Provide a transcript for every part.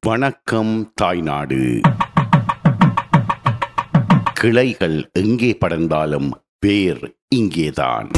வணக்கம் தாய்நாடு கிளைகள் எங்கே படர்ந்தாலும் வேர் இங்கேதான்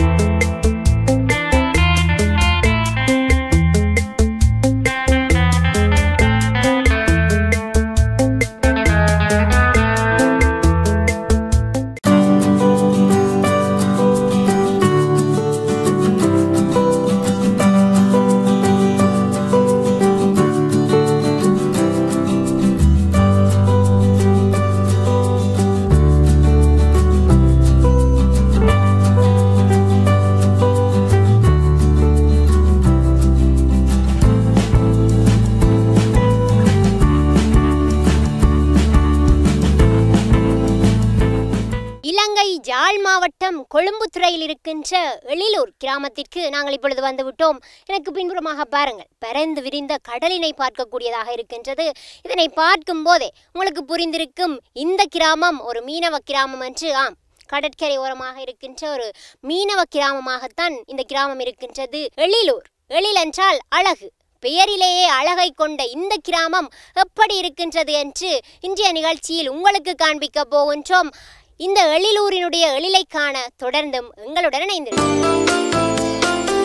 இலங்கை யாழ் மாவட்டம் கொழும்புத்துறையில் இருக்கின்ற எழிலூர் கிராமத்திற்கு நாங்கள் இப்பொழுது வந்து விட்டோம் எனக்கு பின்புறமாக பாருங்கள் பரந்து விரிந்த கடலினை பார்க்கக்கூடியதாக இருக்கின்றது இதனை பார்க்கும் போதே உங்களுக்கு புரிந்திருக்கும் இந்த கிராமம் ஒரு மீனவ கிராமம் என்று ஆம் கடற்கரை ஓரமாக இருக்கின்ற ஒரு மீனவ கிராமமாகத்தான் இந்த கிராமம் இருக்கின்றது எழிலூர் எழில் என்றால் அழகு பெயரிலேயே அழகை கொண்ட இந்த கிராமம் எப்படி இருக்கின்றது என்று இன்றைய நிகழ்ச்சியில் உங்களுக்கு காண்பிக்க போகின்றோம் இந்த எழிலூரினுடைய எழிலை காண தொடர்ந்தும் எங்களுடன் இணைந்திருக்கும்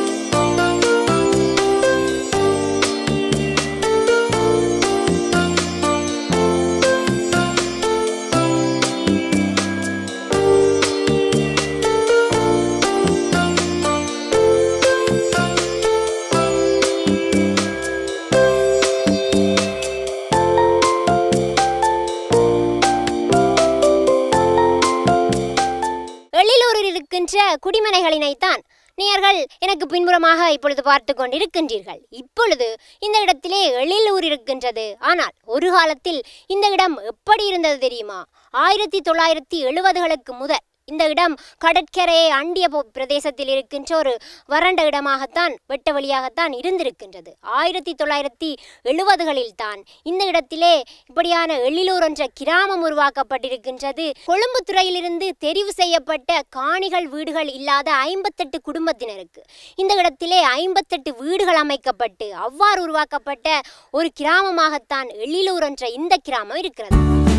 எழிலூரில் இருக்கின்ற குடிமனைகளினைத்தான் நேயர்கள் எனக்கு பின்புறமாக இப்பொழுது பார்த்து கொண்டிருக்கின்றீர்கள் இப்பொழுது இந்த இடத்திலே எழிலூர் இருக்கின்றது ஆனால் ஒரு காலத்தில் இந்த இடம் எப்படி இருந்தது தெரியுமா ஆயிரத்தி தொள்ளாயிரத்தி எழுபதுகளுக்கு முதல் இந்த இடம் கடற்கரையை அண்டிய போ- பிரதேசத்தில் இருக்கின்ற ஒரு வறண்ட இடமாகத்தான் வெட்ட வழியாகத்தான் இருந்திருக்கின்றது ஆயிரத்தி தொள்ளாயிரத்தி எழுபதுகளில் தான் இந்த இடத்திலே இப்படியான எழிலூர் என்ற கிராமம் உருவாக்கப்பட்டிருக்கின்றது கொழும்புத்துறையிலிருந்து தெரிவு செய்யப்பட்ட காணிகள் வீடுகள் இல்லாத ஐம்பத்தெட்டு குடும்பத்தினருக்கு இந்த இடத்திலே ஐம்பத்தெட்டு வீடுகள் அமைக்கப்பட்டு அவ்வாறு உருவாக்கப்பட்ட ஒரு கிராமமாகத்தான் எழிலூர் என்ற இந்த கிராமம் இருக்கிறது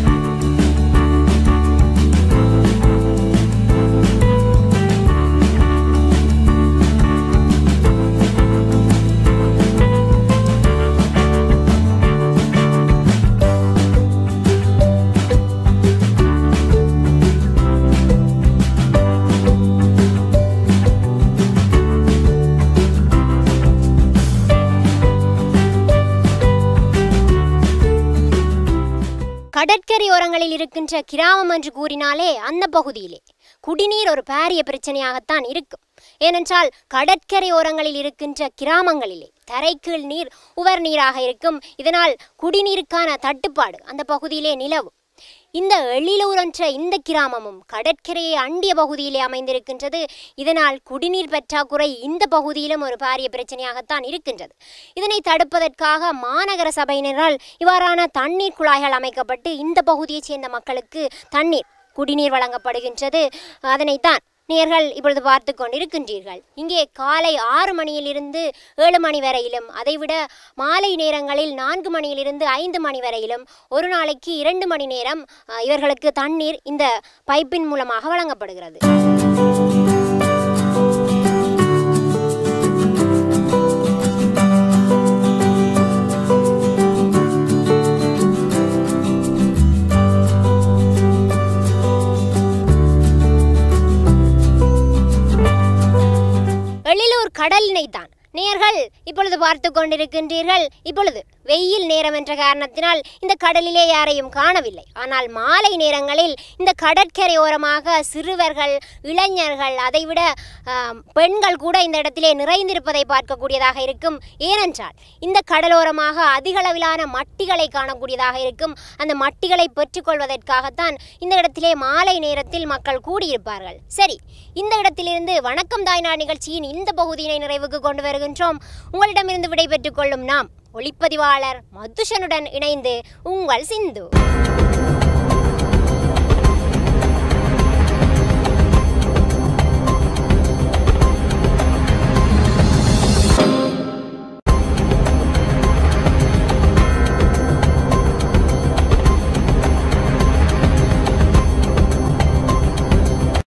கடற்கரை ஓரங்களில் இருக்கின்ற கிராமம் என்று கூறினாலே அந்த பகுதியிலே குடிநீர் ஒரு பாரிய பிரச்சனையாகத்தான் இருக்கும் ஏனென்றால் கடற்கரை ஓரங்களில் இருக்கின்ற கிராமங்களிலே தரைக்கீழ் நீர் உவர் நீராக இருக்கும் இதனால் குடிநீருக்கான தட்டுப்பாடு அந்த பகுதியிலே நிலவும் இந்த எழிலூர் என்ற இந்த கிராமமும் கடற்கரையை அண்டிய பகுதியிலே அமைந்திருக்கின்றது இதனால் குடிநீர் பற்றாக்குறை இந்த பகுதியிலும் ஒரு பாரிய பிரச்சனையாகத்தான் இருக்கின்றது இதனை தடுப்பதற்காக மாநகர சபையினரால் இவ்வாறான தண்ணீர் குழாய்கள் அமைக்கப்பட்டு இந்த பகுதியைச் சேர்ந்த மக்களுக்கு தண்ணீர் குடிநீர் வழங்கப்படுகின்றது அதனைத்தான் நேர்கள் இப்பொழுது பார்த்து கொண்டிருக்கின்றீர்கள் இங்கே காலை ஆறு மணியிலிருந்து ஏழு மணி வரையிலும் அதைவிட மாலை நேரங்களில் நான்கு மணியிலிருந்து ஐந்து மணி வரையிலும் ஒரு நாளைக்கு இரண்டு மணி நேரம் அஹ், இவர்களுக்கு தண்ணீர் இந்த பைப்பின் மூலமாக வழங்கப்படுகிறது எழிலூர் கடலினை தான் நேர்கள் இப்பொழுது பார்த்து கொண்டிருக்கின்றீர்கள் இப்பொழுது வெயில் நேரம் என்ற காரணத்தினால் இந்த கடலிலே யாரையும் காணவில்லை ஆனால் மாலை நேரங்களில் இந்த கடற்கரை ஓரமாக சிறுவர்கள் இளைஞர்கள் அதைவிட ஆம், பெண்கள் கூட இந்த இடத்திலே நிறைந்திருப்பதை பார்க்கக்கூடியதாக இருக்கும் ஏனென்றால் இந்த கடலோரமாக அதிகளவிலான மட்டிகளை காணக்கூடியதாக இருக்கும் அந்த மட்டிகளை பெற்றுக்கொள்வதற்காகத்தான் இந்த இடத்திலே மாலை நேரத்தில் மக்கள் கூடியிருப்பார்கள் சரி இந்த இடத்திலிருந்து வணக்கம் தாய்நா நிகழ்ச்சியின் இந்த பகுதியினை நிறைவுக்கு கொண்டு வருகின்றோம் உங்களிடமிருந்து விடைபெற்றுக் கொள்ளும் நாம் ஒளிப்பதிவாளர் மதுஷனுடன் இணைந்து உங்கள் சிந்து